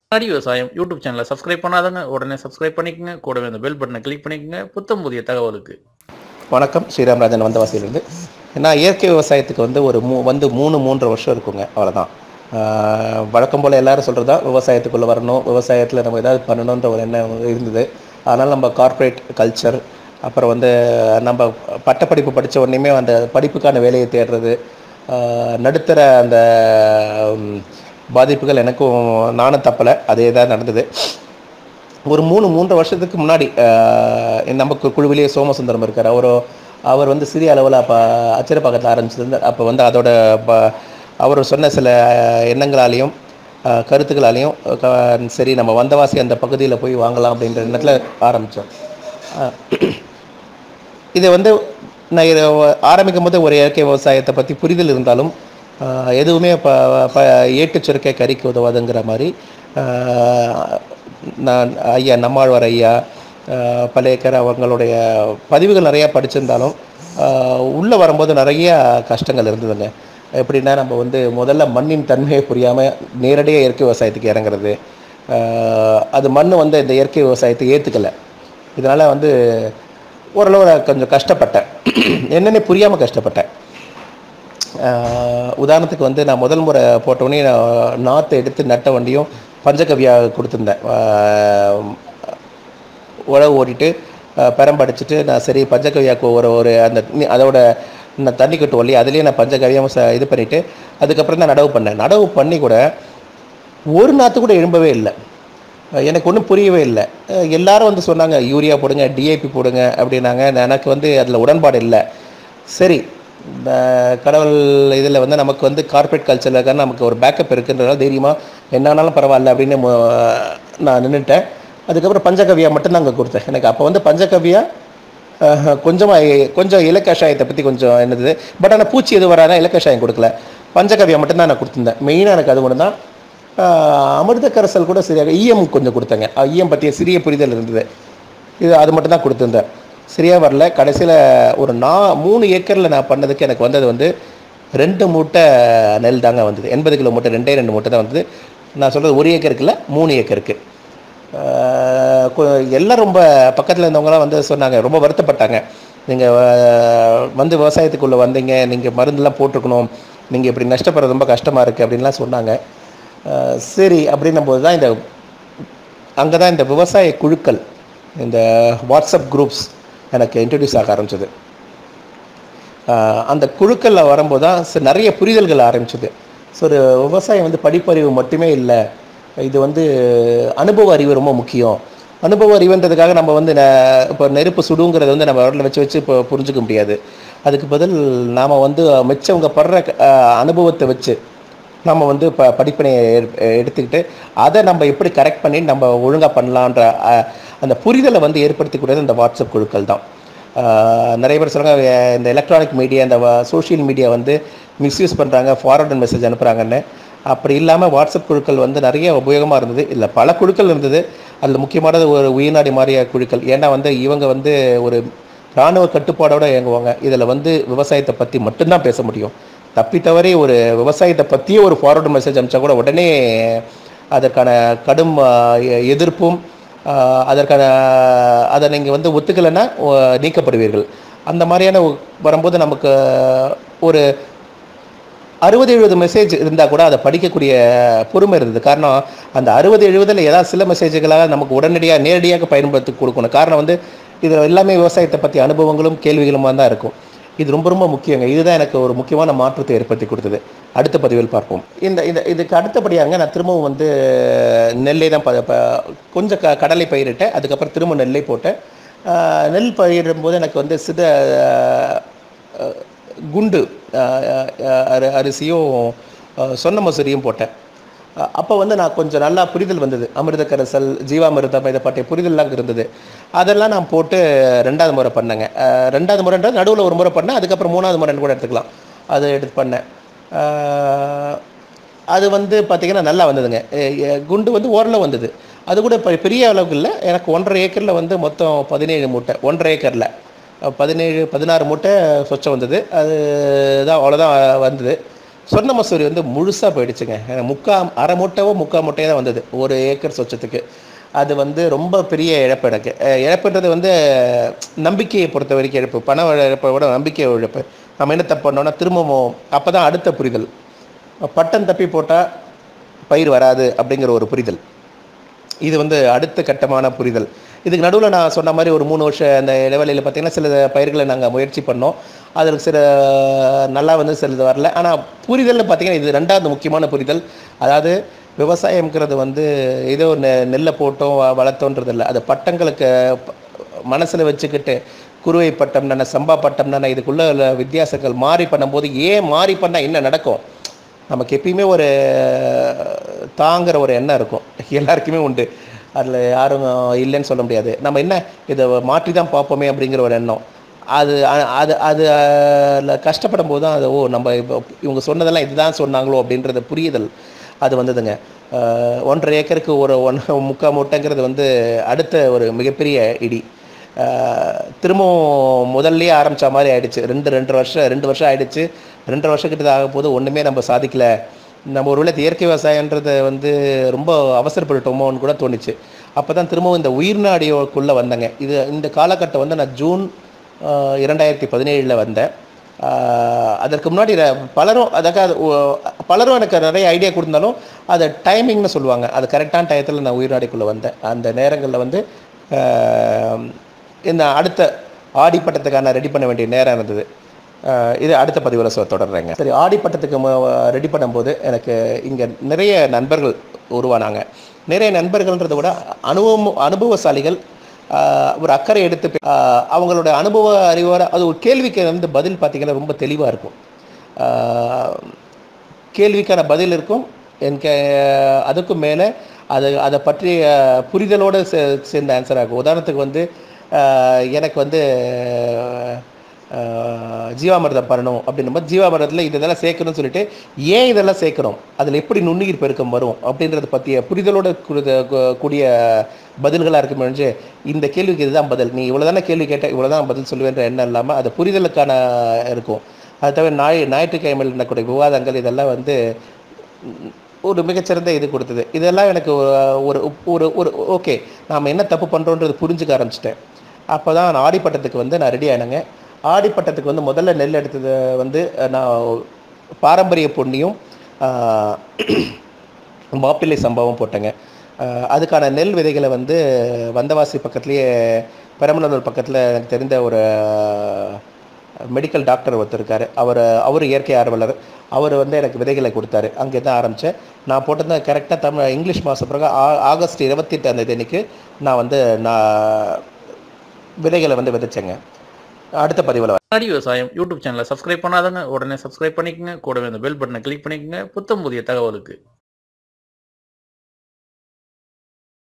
ஆடி விவசாயம் யூடியூப் சேனலை சப்ஸ்கிரைப் பண்ணாதவங்க உடனே சப்ஸ்கிரைப் பண்ணிக்கங்க கூடவே அந்த பெல் பட்டனை கிளிக் பண்ணிக்கங்க புத்தம் புதிய தகவலுக்கு வணக்கம் ஸ்ரீராமராஜன் வந்தவாசியிலிருந்து நான் இயற்கை விவசாயத்துக்கு வந்து ஒரு மூ வந்து மூணு மூன்றரை வருஷம் இருக்குங்க அவ்வளோதான் ஆஹ் வழக்கம் போல் எல்லாரும் சொல்கிறது தான் விவசாயத்துக்குள்ளே வரணும் விவசாயத்தில் நம்ம ஏதாவது பண்ணணுன்ற ஒரு எண்ணம் இருந்தது அதனால் நம்ம கார்ப்பரேட் கல்ச்சர் அப்புறம் வந்து நம்ம பட்டப்படிப்பு படித்த உடனேயுமே அந்த படிப்புக்கான வேலையை தேடுறது ஆஹ் நடுத்தர அந்த ம், பாதிப்புகள் எனக்கும் நானும் தப்பலை அதே தான் நடந்தது ஒரு மூணு மூன்றரை வருஷத்துக்கு முன்னாடி ஆஹ், நமக்கு குழுவிலேயே சோமசுந்தரம் இருக்கார் அவர் அவர் வந்து சிறிய அளவில் அப்போ அச்சிரப்பாக்கத்தில் ஆரம்பிச்சிருந்தார் அப்போ வந்து அதோட ப- அவர் சொன்ன சில எண்ணங்களாலையும் ஆஹ், கருத்துக்களாலையும் க- சரி நம்ம வந்தவாசி அந்த பகுதியில் போய் வாங்கலாம் அப்படின்ற எண்ணத்தில் ஆரம்பித்தோம் இது வந்து நான் இதை ஆரம்பிக்கும் போது ஒரு இயற்கை விவசாயத்தை பற்றி புரிதல் இருந்தாலும் ஆஹ், எதுவுமே ப ப ஏட்டுச் சுரக்கை கறிக்கு உதவாதுங்கிற மாதிரி ஆஹ், நான் ஐயா நம்மாழ்வார் ஐயா ஆஹ், பலேக்கர் அவங்களுடைய பதிவுகள் நிறையா படிச்சிருந்தாலும் உள்ளே வரும்போது நிறைய கஷ்டங்கள் இருந்ததுங்க எப்படின்னா நம்ம வந்து முதல்ல மண்ணின் தன்மையை புரியாமல் நேரடியாக இயற்கை விவசாயத்துக்கு இறங்குறது ஆஹ், அது மண் வந்து இந்த இயற்கை விவசாயத்தை ஏற்றுக்கலை இதனால் வந்து ஓரளவு நான் கொஞ்சம் கஷ்டப்பட்டேன் என்னென்ன புரியாமல் கஷ்டப்பட்டேன் ஆஹ் உதாரணத்துக்கு வந்து நான் முதல் முறை போட்டோடனே நான் நாற்றை எடுத்து நட்ட வண்டியும் பஞ்சகவியா கொடுத்துருந்தேன் ஆஹ் உழவு ஓட்டிட்டு ஆஹ் பெரம்படிச்சிட்டு நான் சரி பஞ்சகவியாக்கு ஒரு ஒரு அந்த நீ- அதோட நான் தண்ணி கட்டு ஒல்லி அதுலேயே நான் பஞ்சகவியம் ச இது பண்ணிவிட்டு அதுக்கப்புறம் தான் நடவு பண்ணேன் நடவு பண்ணி கூட ஒரு நாற்று கூட எழும்பவே இல்லை அஹ் எனக்கு ஒன்றும் புரியவே இல்லை அஹ் எல்லாரும் வந்து சொன்னாங்க யூரியா போடுங்க டிஏபி போடுங்க அப்படின்னாங்க எனக்கு வந்து அதில் உடன்பாடு இல்லை சரி இந்த கடவுள் இதில் வந்து நமக்கு வந்து கார்ப்பரேட் கல்ச்சரில் இருக்க நமக்கு ஒரு பேக்கப் இருக்குன்றதால தைரியமாக என்ன ஆனாலும் பரவாயில்ல அப்படின்னு மு- நான் நின்றுட்டேன் அதுக்கப்புறம் பஞ்சகவியா மட்டும்தான் அங்கே கொடுத்தேன் எனக்கு அப்போ வந்து பஞ்சகவியா கொஞ்சமாக கொஞ்சம் இலக்கஷாயத்தை பற்றி கொஞ்சம் என்னது பட் ஆனால் பூச்சி எது வராதா இலக்கஷாயம் கொடுக்கல பஞ்சகவியா மட்டும்தான் நான் கொடுத்துருந்தேன் மெயினாக எனக்கு அது ஒன்று தான் ஆஹ் அமிர்த கரைசல் கூட சரியாக ஈயம் கொஞ்சம் கொடுத்தேங்க அஹ் ஈயம் பற்றிய சிறிய புரிதல் இருந்தது இது அது மட்டும் தான் கொடுத்துருந்தேன் சரியாக வரல கடைசியில் ஒரு நா மூணு ஏக்கரில் நான் பண்ணதுக்கு எனக்கு வந்தது வந்து ரெண்டு மூட்டை நெல் தாங்க வந்தது எண்பது கிலோ மூட்டை ரெண்டே ரெண்டு மூட்டை தான் வந்தது நான் சொல்கிறது ஒரு ஏக்கருக்கு இல்லை மூணு ஏக்கருக்கு ஆஹ் கொ- எல்லாம் ரொம்ப பக்கத்தில் இருந்தவங்களாம் வந்து சொன்னாங்க ரொம்ப வருத்தப்பட்டாங்க நீங்கள் வந்து விவசாயத்துக்குள்ளே வந்தீங்க நீங்கள் மருந்துலாம் போட்டிருக்கணும் நீங்கள் இப்படி நஷ்டப்படுறது ரொம்ப கஷ்டமாக இருக்குது அப்படின்லாம் சொன்னாங்க ஆஹ் சரி அப்படின்னும் போது தான் இந்த அங்கே தான் இந்த விவசாய குழுக்கள் இந்த வாட்ஸ்அப் குரூப்ஸ் எனக்கு இன்ட்ரடியூஸ் ஆக ஆரம்பிச்சது ஆஹ் அந்த குழுக்களில் வரும்போது தான் ச- நிறைய புரிதல்கள் ஆரம்பிச்சது ஸோ ஒரு விவசாயம் வந்து படிப்பறிவு மட்டுமே இல்லை இது வந்து அனுபவ அறிவு ரொம்ப முக்கியம் அனுபவ அறிவுன்றதுக்காக நம்ம வந்து ந- இப்போ நெருப்பு சுடுங்கிறத வந்து நம்ம விரலில் வச்சு வச்சு இப்போ புரிஞ்சுக்க முடியாது அதுக்கு பதில் நாம் வந்து மிச்சவங்க படுற ஆஹ் அனுபவத்தை வச்சு நம்ம வந்து இப்போ படிப்பினையை எடு- எடுத்துக்கிட்டு அதை நம்ம எப்படி கரெக்ட் பண்ணி நம்ம ஒழுங்காக பண்ணலான்ற அஹ், அந்த புரிதலை வந்து ஏற்படுத்திக்கூடியது இந்த வாட்ஸ்அப் குழுக்கள் தான் அஹ், நிறைய பேர் சொல்கிறாங்க இந்த எலக்ட்ரானிக் மீடியா இந்த சோஷியல் மீடியா வந்து மிஸ்யூஸ் பண்ணுறாங்க ஃபார்வர்ட் மெசேஜ் அனுப்புகிறாங்கன்னு அப்படி இல்லாமல் வாட்ஸ்அப் குழுக்கள் வந்து நிறைய உபயோகமாக இருந்தது இதில் பல குழுக்கள் இருந்தது அதில் முக்கியமானது ஒரு உயிர்நாடி மாறிய குழுக்கள் ஏன்னா வந்து இவங்க வந்து ஒரு இராணுவ கட்டுப்பாடோட இயங்குவாங்க இதில் வந்து விவசாயத்தை பற்றி மட்டும்தான் பேச முடியும் தப்பி தவறி ஒரு விவசாயத்தை பற்றியே ஒரு ஃபார்வர்டு மெசேஜ் அனுப்பிச்சா கூட உடனே அதற்கான கடும் ஆஹ், எ- எதிர்ப்பும் ஆஹ், அதற்கான அதை நீங்கள் வந்து ஒத்துக்கலைன்னா ஆஹ், நீக்கப்படுவீர்கள் அந்த மாதிரியான ஒ- வரும்போது நமக்கு ஒரு அறுபது எழுபது மெசேஜ் இருந்தால் கூட அதை படிக்கக்கூடிய பொறுமை இருந்தது காரணம் அந்த அறுபது எழுபதில் ஏதாவது சில மெசேஜ்களாக நமக்கு உடனடியாக நேரடியாக பயன்படுத்தி கொடுக்கணும் காரணம் வந்து இதில் எல்லாமே விவசாயத்தை பற்றி அனுபவங்களும் கேள்விகளுமா தான் இருக்கும் இது ரொம்ப ரொம்ப முக்கியங்க இதுதான் எனக்கு ஒரு முக்கியமான மாற்றத்தை ஏற்படுத்தி கொடுத்தது அடுத்த பதிவில் பார்ப்போம் இந்த இந்த இதுக்கு அடுத்தபடியாங்க நான் திரும்பவும் வந்து நெல்லை தான் ப- ப- கொஞ்சம் க கடலை பயிரிட்டேன் அதுக்கப்புறம் திரும்ப நெல்லை போட்டேன் ஆஹ் நெல் பயிரிடும்போது எனக்கு வந்து சித அஹ், குண்டு அஹ், அஹ், அரி- அரிசியும் அஹ், சொன்ன மசூரியும் போட்டேன் அப்போ வந்து நான் கொஞ்சம் நல்லா புரிதல் வந்தது அமிர்த கரைசல் ஜீவாமிர்தம் இதை பற்றிய புரிதல்லாம் இருந்தது அதெல்லாம் நான் போட்டு ரெண்டாவது முறை பண்ணேங்க அஹ், ரெண்டாவது முறைன்றது நடுவில் ஒரு முறை பண்ணேன் அதுக்கப்புறம் மூணாவது முறைன்னு கூட எடுத்துக்கலாம் அது எடுத்து பண்ணேன் அஹ், அது வந்து பார்த்திங்கன்னா நல்லா வந்ததுங்க எ- எ- குண்டு வந்து ஓரளவு வந்தது அது கூட பெ- பெரிய அளவுக்கு இல்லை எனக்கு ஒன்றரை ஏக்கரில் வந்து மொத்தம் பதினேழு மூட்டை ஒன்றரை ஏக்கரில் பதினேழு பதினாறு மூட்டை சொச்சம் வந்தது அது தான் அவ்வளோதான் வந்தது சொர்ண மசூரி வந்து முழுசாக போயிடுச்சுங்க எனக்கு முக்கா அரை மூட்டைவோ முக்கா மூட்டையோ தான் வந்தது ஒரு ஏக்கர் சொச்சத்துக்கு அது வந்து ரொம்ப பெரிய இழப்பு எனக்கு அஹ் இழப்புன்றது வந்து நம்பிக்கையை பொறுத்த வரைக்கும் இழப்பு பண இழப்பை விட நம்பிக்கை இழப்பு நம்ம என்ன தப்பு பண்ணோம்னா திரும்பவும் அப்போ தான் அடுத்த புரிதல் பட்டம் தப்பி போட்டால் பயிர் வராது அப்படிங்கிற ஒரு புரிதல் இது வந்து அடுத்த கட்டமான புரிதல் இதுக்கு நடுவில் நான் சொன்ன மாதிரி ஒரு மூணு வருஷம் அந்த இடைவெளியில் பார்த்தீங்கன்னா சில பயிர்களை நாங்கள் முயற்சி பண்ணோம் அதில் சில நல்லா வந்து சிலது வரல ஆனால் புரிதல்னு பார்த்தீங்கன்னா இது ரெண்டாவது முக்கியமான புரிதல் அதாவது விவசாயம்ங்கிறது வந்து ஏதோ நெ நெல்லை போட்டோம் வ- வளர்த்தோன்றது இல்லை அது பட்டங்களுக்கு மனசில் வச்சுக்கிட்டு குருவை பட்டம் தானே சம்பா பட்டம் தானே இதுக்குள்ள உள்ள வித்தியாசங்கள் மாறி பண்ணும்போது ஏன் மாறி பண்ணால் என்ன நடக்கும் நமக்கு எப்பயுமே ஒரு தாங்கிற ஒரு எண்ணம் இருக்கும் எல்லாருக்குமே உண்டு அதில் யாரும் இல்லைன்னு சொல்ல முடியாது நம்ம என்ன இதை மாற்றி தான் பார்ப்போமே அப்படிங்கிற ஒரு எண்ணம் அது அ- அது அது அதுல கஷ்டப்படும் போது தான் அது ஓ நம்ம இப்போ இவங்க சொன்னதெல்லாம் இதுதான் சொன்னாங்களோ அப்படின்றது புரியுதல் அது வந்ததுங்க அஹ், ஒன்றரை ஏக்கருக்கு ஒரு ஒன் முக்கால் மூட்டைங்கிறது வந்து அடுத்த ஒரு மிகப்பெரிய இடி அஹ், திரும்பவும் முதல்லயே ஆரம்பித்த மாதிரி ஆயிடுச்சு ரெண்டு ரெண்டரை வருஷம் ரெண்டு வருஷம் ஆயிடுச்சு ரெண்டரை வருஷம் கிட்ட ஆக போது ஒன்றுமே நம்ம சாதிக்கல நம்ம ஒருவேளை இயற்கை விவசாயன்றதை வந்து ரொம்ப அவசரப்பட்டுட்டோமோன்னு கூட தோணுச்சு அப்போ தான் திரும்பவும் இந்த உயிர்நாடியோக்குள்ளே வந்தேங்க இது இந்த காலகட்டம் வந்து நான் ஜூன் அஹ், இரண்டாயிரத்தி பதினேழில் வந்தேன் ஆஹ் அதற்கு முன்னாடி ர- பலரும் அதாவது ஒ- பலரும் எனக்கு நிறைய ஐடியா கொடுத்தாலும் அது டைமிங்னு சொல்லுவாங்க அது கரெக்டான டயத்தில் நான் உயிர்நாடிக்குள்ளே வந்தேன் அந்த நேரங்களில் வந்து ஆஹ் இந்த அடுத்த ஆடிப்பட்டத்துக்கான ரெடி பண்ண வேண்டிய நேரம் இருந்தது ஆஹ் இது அடுத்த பதிவில் சொ தொடர்றேங்க சரி ஆடிப்பட்டத்துக்கு ரெடி பண்ணும்போது எனக்கு இங்கே நிறைய நண்பர்கள் உருவானாங்க நிறைய நண்பர்கள்ன்றதை விட அனுபவம் அனுபவசாலிகள் ஆஹ் ஒரு அக்கறை எடுத்து பே- ஆஹ் அவங்களோட அனுபவ அறிவோட அது ஒரு கேள்விக்கு வந்து பதில் பார்த்தீங்கன்னா ரொம்ப தெளிவாக இருக்கும் ஆஹ் கேள்விக்கான பதில் இருக்கும் எனக்கு அதுக்கும் மேலே அது அதை பற்றிய புரிதலோடு சே சேர்ந்த ஆன்சர் ஆகும் உதாரணத்துக்கு வந்து ஆஹ் எனக்கு வந்து ஆஹ் ஜீவாமிர்தம் பண்ணணும் அப்படின்னும் போது ஜீவாமிர்தத்தில் இதெல்லாம் சேர்க்கணும்னு சொல்லிட்டு ஏன் இதெல்லாம் சேர்க்கணும் அதில் எப்படி நுண்ணுயிர் பெருக்கம் வரும் அப்படின்றத பற்றிய புரிதலோட கூடிய கூடிய பதில்களாக இருக்கும் என்று இந்த கேள்விக்கு இதுதான் பதில் நீ இவ்வளோ தானே கேள்வி கேட்ட இவ்வளோ தான் பதில் சொல்லுவேன்ற எண்ணம் இல்லாமல் அது புரிதலுக்கான இருக்கும் அது தவிர ஞாய் ஞாயிற்றுக்கிழமையில் நடக்கூடிய விவாதங்கள் இதெல்லாம் வந்து ம், ஒரு மிகச்சிறந்த இது கொடுத்தது இதெல்லாம் எனக்கு ஒரு ஒரு ஒரு ஓகே நாம் என்ன தப்பு பண்ணுறோன்றது புரிஞ்சுக்க ஆரம்பிச்சிட்டேன் அப்போ தான் நான் ஆடிப்பட்டத்துக்கு வந்து நான் ரெடி ஆனேங்க ஆடிப்பட்டத்துக்கு வந்து முதல்ல நெல் எடுத்தது வந்து அஹ், நான் பாரம்பரிய பொன்னியும் ஆஹ், மாப்பிள்ளை சம்பவம் போட்டேங்க அஹ், அதுக்கான நெல் விதைகளை வந்து வந்தவாசி பக்கத்துலேயே பெரம்பலூர் பக்கத்தில் எனக்கு தெரிந்த ஒரு மெடிக்கல் டாக்டர் ஒருத்தர் இருக்கார் அவர் அவர் இயற்கை ஆர்வலர் அவர் வந்து எனக்கு விதைகளை கொடுத்தாரு அங்கே தான் ஆரம்பித்தேன் நான் போட்டது கரெக்டாக தமிழ் இங்கிலீஷ் மாதம் பிறகு ஆ- ஆகஸ்ட் இருபத்தி எட்டாம் தேதி அன்னைக்கு நான் வந்து நான் விதைகளை வந்து விதைச்சேங்க அடுத்த பதிவில் முன்னாடி விவசாயம் யூடியூப் சேனலை சப்ஸ்கிரைப் பண்ணாதவங்க உடனே சப்ஸ்கிரைப் பண்ணிக்கங்க கூடவே அந்த பெல் பட்டனை கிளிக் பண்ணிக்கங்க புத்தம் புதிய தகவலுக்கு